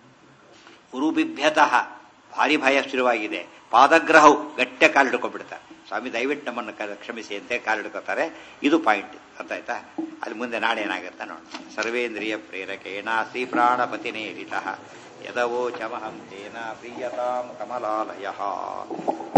ಉರುಬಿಭ್ಯತಃ ಭಾರಿ ಭಯ ಶುರುವಾಗಿದೆ ಪಾದಗ್ರಹವು ಗಟ್ಟೆ ಕಾಲಿಡ್ಕೊಂಡ್ಬಿಡ್ತಾರೆ ಸ್ವಾಮಿ ದಯವಿಟ್ಟು ನಮ್ಮನ್ನು ಕ- ಕ್ಷಮಿಸಿ ಅಂತ ಕಾಲಿಡ್ಕೋತಾರೆ ಇದು ಪಾಯಿಂಟ್ ಅರ್ಥ ಆಯ್ತಾ ಅಲ್ಲಿ ಮುಂದೆ ನಾಳೆ ಏನಾಗುತ್ತೆ ನೋಡೋಣ ಸರ್ವೇಂದ್ರಿಯ ಪ್ರೇರಕೇಣ ಶ್ರೀ ಪ್ರಾಣಪತಿನೇರಿತ ಯದವೋ ಚಮಹಂ ತೇನ ಪ್ರೀಯತಾಂ ಕಮಲಾಲಯ